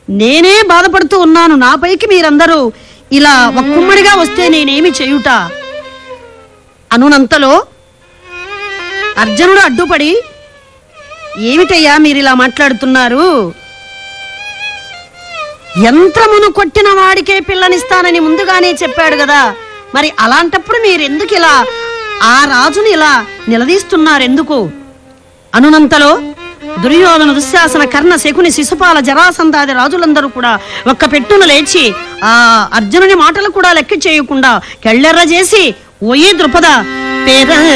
నేనే బాధపడుతూ ఉన్నాను నాపైకి మీరందరూ ఇలా ఒక్కుమ్మడిగా వస్తే నేనేమి చేయుట అనునంతలో అర్జునుడు అడ్డుపడి ఏమిటయ్యా మీరు ఇలా మాట్లాడుతున్నారు యంత్రమును కొట్టిన వాడికే పిల్లనిస్తానని ముందుగానే చెప్పాడు కదా మరి అలాంటప్పుడు మీరెందుకు ఇలా ఆ రాజుని ఇలా నిలదీస్తున్నారు ఎందుకు అనునంతలో దుర్యోధన దుశ్శాసన కర్ణ శకుని శిశుపాల జరాసంధాది రాజులందరూ కూడా ఒక్క పెట్టున లేచి ఆ అర్జునుని మాటలు కూడా లెక్క చేయకుండా కెళ్ళెర్ర చేసి ఓయే ద్రుపద పేర